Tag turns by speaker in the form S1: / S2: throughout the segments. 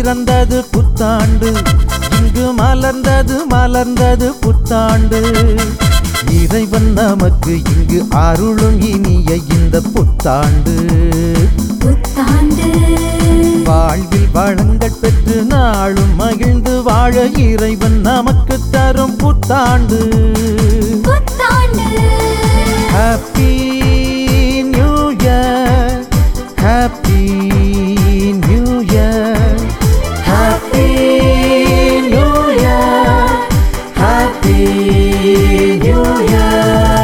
S1: பிறந்தது புத்தாண்டு இங்கு மலர்ந்தது மலர்ந்தது புத்தாண்டு இறைவன் நமக்கு இங்கு அருளும் இனிய இந்த புத்தாண்டு
S2: புத்தாண்டு
S1: வாழ்வில் வளங்கள் பெற்று நாளும் மகிழ்ந்து வாழ இறைவன் நமக்கு தரும் புத்தாண்டு
S2: புத்தாண்டு
S1: happy new year happy new year happy new year happy new year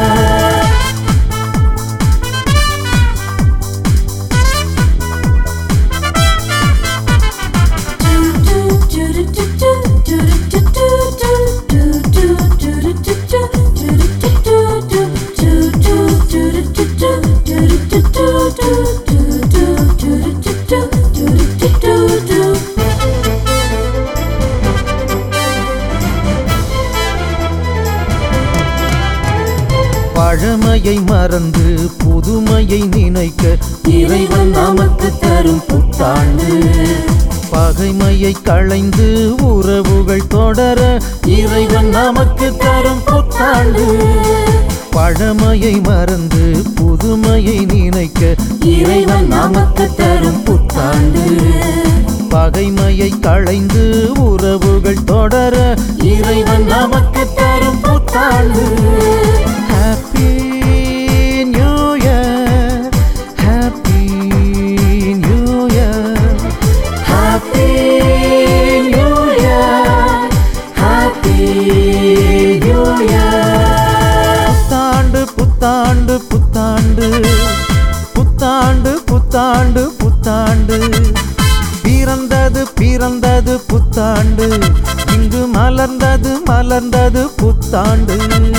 S1: பழமையை மறந்து புதுமையை நினைக்க இறைவன் நமக்கு தரும் புத்தாண்டு பகைமையை களைந்து உறவுகள் தொடர இறைவன் நமக்கு தரும் புத்தாண்டு பழமையை மறந்து புதுமையை நினைக்க இறைவன் நமக்கு தரும் புத்தாண்டு பகைமையை களைந்து உறவுகள் தொடர இறைவன் நமக்கு தரும் புத்தாண்டு happy new year happy new year happy new year happy new year புத்தாண்டு புத்தாண்டு புத்தாண்டு புத்தாண்டு புத்தாண்டு புத்தாண்டு பிறந்தது பிறந்தது புத்தாண்டு இங்கு மலர்ந்தது மலர்ந்தது புத்தாண்டு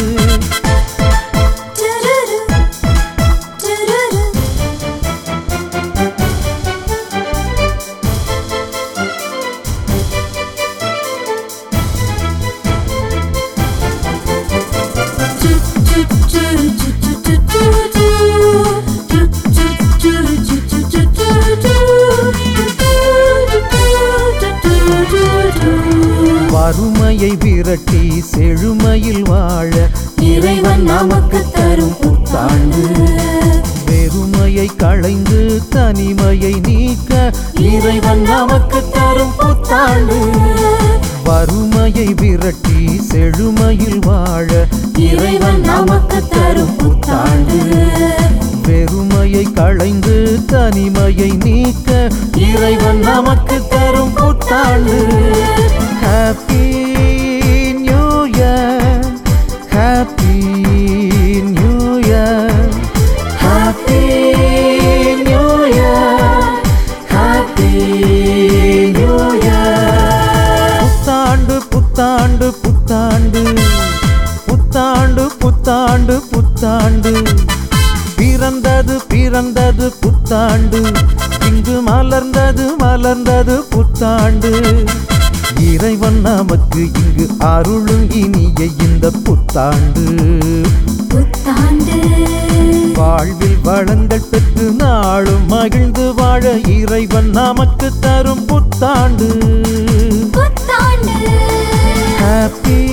S1: வறுமையை விரட்டி செழுமையில் வாழ இறைவன் நமக்கு தரும் புத்தாண்டு வெறுமையை களைந்து தனிமையை நீக்க இறைவன் நமக்கு தரும் புத்தாண்டு வறுமையை விரட்டி செழுமையில் வாழ இறைவன் நமக்கு தரும் புத்தாண்டு வெறுமையை களைந்து தனிமையை நீக்க இறைவன் நமக்கு தரும் புத்தாண்டு happy new year happy new year happy new year happy new year புத்தாண்டு புத்தாண்டு புத்தாண்டு புத்தாண்டு புத்தாண்டு புத்தாண்டு பிறந்தது பிறந்தது புத்தாண்டு இங்கு மலர்ந்தது மலர்ந்தது புத்தாண்டு இறைவன் நமக்கு இங்கு அருளும் இனிய இந்த புத்தாண்டு
S2: புத்தாண்டு
S1: வாழ்வில் வளங்கள் பெற்று நாளும் மகிழ்ந்து வாழ இறைவன் நமக்கு தரும் புத்தாண்டு
S2: புத்தாண்டு
S1: ஹாப்பி